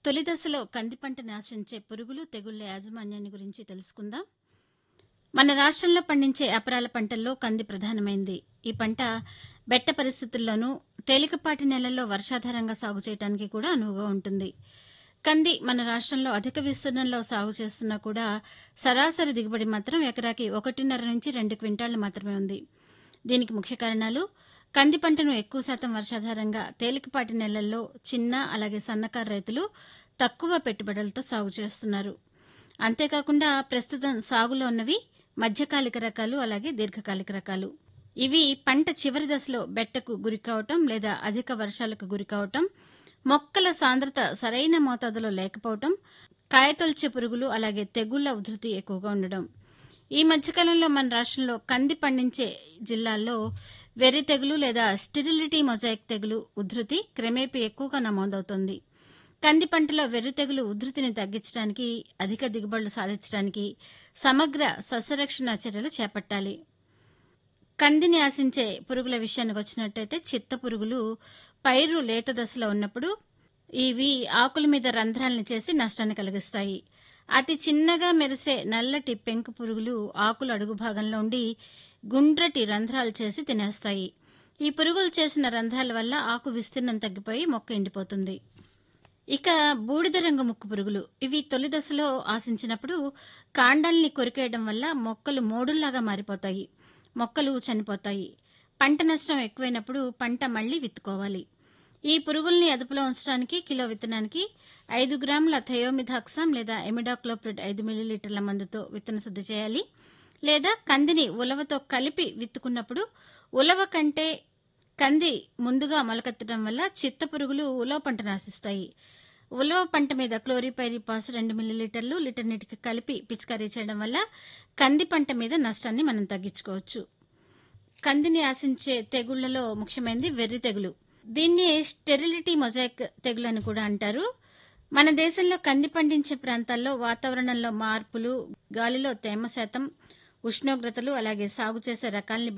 తొలి దశలో కంది పంటను ఆశించే పురుగులు తెగుళ్ల యాజమాన్యాన్ని గురించి తెలుసుకుందాం మన రాష్ట్రంలో పండించే అపరాల పంటల్లో కంది ప్రధానమైంది ఈ పంట బెట్ట పరిస్థితుల్లోనూ తేలికపాటి నెలల్లో వర్షాధారంగా సాగు చేయడానికి కూడా అనువుగా ఉంటుంది కంది మన రాష్ట్రంలో అధిక విస్తీర్ణంలో సాగు చేస్తున్నా కూడా సరాసరి దిగుబడి మాత్రం ఎకరాకి ఒకటిన్నర నుంచి రెండు క్వింటాళ్లు మాత్రమే ఉంది దీనికి ముఖ్య కారణాలు కంది పంటను ఎక్కువ శాతం వర్షాధారంగా తేలికపాటి నెలల్లో చిన్న అలాగే సన్నకారు రైతులు తక్కువ పెట్టుబడులతో సాగు చేస్తున్నారు అంతేకాకుండా ప్రస్తుతం సాగులో ఉన్నవి మధ్యకాలిక రకాలు అలాగే దీర్ఘకాలిక రకాలు ఇవి పంట చివరి దశలో బెట్టకు గురికావటం లేదా అధిక వర్షాలకు గురికావటం మొక్కల సాంద్రత సరైన మోతాదులో లేకపోవటం కాయతొలిచే పురుగులు అలాగే తెగుళ్ల ఉధృతి ఎక్కువగా ఉండడం ఈ మధ్యకాలంలో మన రాష్ట్రంలో కంది పండించే జిల్లాల్లో వెర్రి తెగులు లేదా స్టిరిలిటీ మొజాయిక్ తెగులు ఉధృతి క్రమేపీ ఎక్కువగా నమోదవుతోంది కంది పంటలో వెర్రి తెగులు ఉధృతిని తగ్గించడానికి అధిక దిగుబడులు సాధించడానికి సమగ్ర సస్యరక్షణ చర్యలు చేపట్టాలి కందిని ఆశించే పురుగుల విషయానికి వచ్చినట్టయితే చిత్త పురుగులు పైరు లేత దశలో ఉన్నప్పుడు ఇవి ఆకుల మీద రంధ్రాలను చేసి నష్టాన్ని కలిగిస్తాయి అతి చిన్నగా మెరిసే నల్లటి పెంకు పురుగులు ఆకుల అడుగు భాగంలో ఉండి గుండ్రటి రంధ్రాలు చేసి తినేస్తాయి ఈ పురుగులు చేసిన రంధ్రాల వల్ల ఆకు విస్తీర్ణం తగ్గిపోయి మొక్క ఎండిపోతుంది ఇక బూడిద రంగు ముక్కు పురుగులు ఇవి తొలి దశలో ఆశించినప్పుడు కాండాల్ని కొరికేయడం వల్ల మొక్కలు మోడుల్లాగా మారిపోతాయి మొక్కలు చనిపోతాయి పంట నష్టం ఎక్కువైనప్పుడు పంట మళ్లీ విత్తుకోవాలి ఈ పురుగుల్ని అదుపులో ఉంచడానికి కిలో విత్తనానికి ఐదు గ్రాముల థయోమిథాక్సామ్ లేదా ఎమిడాక్లోప్రిడ్ ఐదు మిల్లీలీటర్ల మందుతో విత్తన శుద్ధి చేయాలి లేదా కందిని ఉలవతో కలిపి విత్తుకున్నప్పుడు ఉలవ కంటే కంది ముందుగా మొలకెత్తడం వల్ల చిత్త పురుగులు ఉలవ పంటను ఆశిస్తాయి ఉలవ పంట మీద క్లోరిపైరిపాస్ రెండు మిల్లీలీటర్లు లీటర్ నీటికి కలిపి పిచికారీ చేయడం వల్ల కంది పంట మీద నష్టాన్ని మనం తగ్గించుకోవచ్చు కందిని ఆశించే తెగుళ్లలో ముఖ్యమైనది వెర్రి తెగులు దీన్ని స్టెరిలిటీ మొజాయిక్ తెగులు అని కూడా అంటారు మన దేశంలో కంది పండించే ప్రాంతాల్లో వాతావరణంలో మార్పులు గాలిలో తేమ శాతం ఉష్ణోగ్రతలు అలాగే సాగు చేసే రకాల్ని